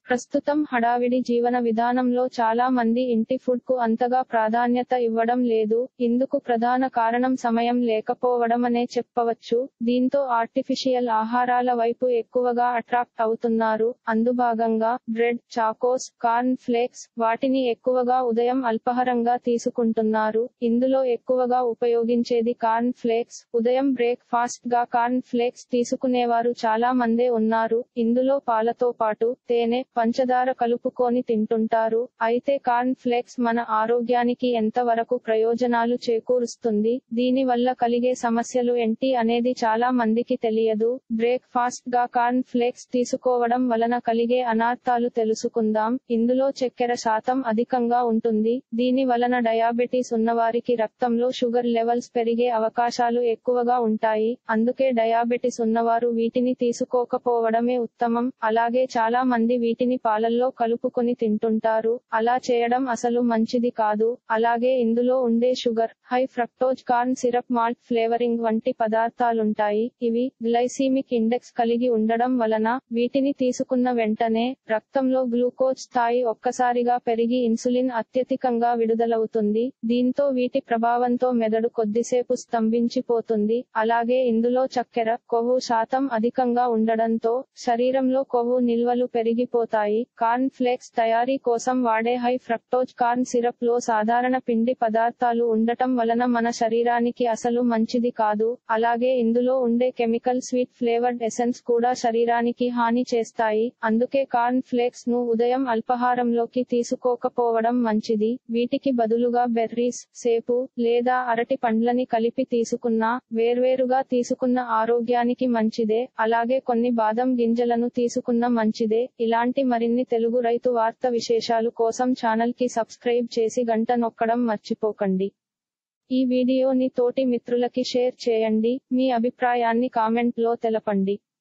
ప్రస్తుతం హడావిడి జీవన విధానంలో చాలా మంది ఇంటి ఫుడ్ కు అంతగా ప్రాధాన్యత ఇవ్వడం లేదు ఇందుకు ప్రధాన కారణం సమయం లేకపోవడమనే చెప్పవచ్చు దీంతో ఆర్టిఫిషియల్ ఆహారాల వైపు ఎక్కువగా అట్రాక్ట్ అవుతున్నారు అందుభాగంగా బ్రెడ్ చాకోస్ కార్న్ ఫ్లేక్స్ వాటిని ఎక్కువగా ఉదయం అల్పహరంగా తీసుకుంటున్నారు ఇందులో ఎక్కువగా ఉపయోగించేది కార్న్ ఫ్లేక్స్ ఉదయం బ్రేక్ ఫాస్ట్ గా కార్న్ ఫ్లేక్స్ తీసుకునేవారు చాలా మందే ఉన్నారు ఇందులో పాలతో పాటు తేనె పంచదార కలుపుకొని తింటుంటారు అయితే కార్న్ ఫ్లేక్స్ మన ఆరోగ్యానికి ఎంత వరకు ప్రయోజనాలు చేకూరుస్తుంది దీని వల్ల కలిగే సమస్యలు ఏంటి అనేది చాలా మందికి తెలియదు బ్రేక్ ఫాస్ట్ గా కార్న్ ఫ్లేక్స్ తీసుకోవడం వలన కలిగే అనార్థాలు తెలుసుకుందాం ఇందులో చక్కెర శాతం అధికంగా ఉంటుంది దీని వలన డయాబెటీస్ ఉన్నవారికి రక్తంలో షుగర్ లెవెల్స్ పెరిగే అవకాశాలు ఎక్కువగా ఉంటాయి అందుకే డయాబెటిస్ ఉన్నవారు వీటిని తీసుకోకపోవడమే ఉత్తమం అలాగే చాలా మంది వీటిని పాలల్లో కలుపుకొని తింటుంటారు అలా చేయడం అసలు మంచిది కాదు అలాగే ఇందులో ఉండే sugar high fructose corn syrup malt flavouring వంటి పదార్థాలుంటాయి ఇవి గ్లైసీమిక్ ఇండెక్స్ కలిగి ఉండడం వలన వీటిని తీసుకున్న వెంటనే రక్తంలో గ్లూకోజ్ స్థాయి ఒక్కసారిగా పెరిగి ఇన్సులిన్ అత్యధికంగా విడుదలవుతుంది దీంతో వీటి ప్రభావంతో మెదడు కొద్దిసేపు స్తంభించిపోతుంది అలాగే ఇందులో చక్కెర కొవ్వు శాతం అధికంగా ఉండడంతో శరీరంలో కొవ్వు నిల్వలు పెరిగిపోతాయి కార్న్ ఫ్లేక్స్ తయారీ కోసం వాడే హై ఫ్రక్టోజ్ కార్న్ సిరప్ లో సాధారణ పిండి పదార్థాలు ఉండటం వలన మన శరీరానికి అసలు మంచిది కాదు అలాగే ఇందులో ఉండే కెమికల్ స్వీట్ ఫ్లేవర్డ్ ఎసెన్స్ కూడా శరీరానికి హాని చేస్తాయి అందుకే కార్న్ ఫ్లేక్స్ ను ఉదయం అల్పహారంలోకి తీసుకోకపోవడం మంచిది వీటికి బదులుగా బెర్రీస్ సేపు లేదా అరటి పండ్లని కలిపి తీసుకున్నా వేర్వేరుగా తీసుకున్న ఆరోగ్యానికి మంచిదే అలాగే కొన్ని బాదం గింజలను తీసుకున్న మంచిదే ఇలాంటి మరిన్ని తెలుగు రైతు వార్త విశేషాలు కోసం ఛానల్ కి సబ్స్క్రైబ్ చేసి గంట నొక్కడం మర్చిపోకండి ఈ వీడియోని తోటి మిత్రులకి షేర్ చేయండి మీ అభిప్రాయాన్ని కామెంట్ లో తెలపండి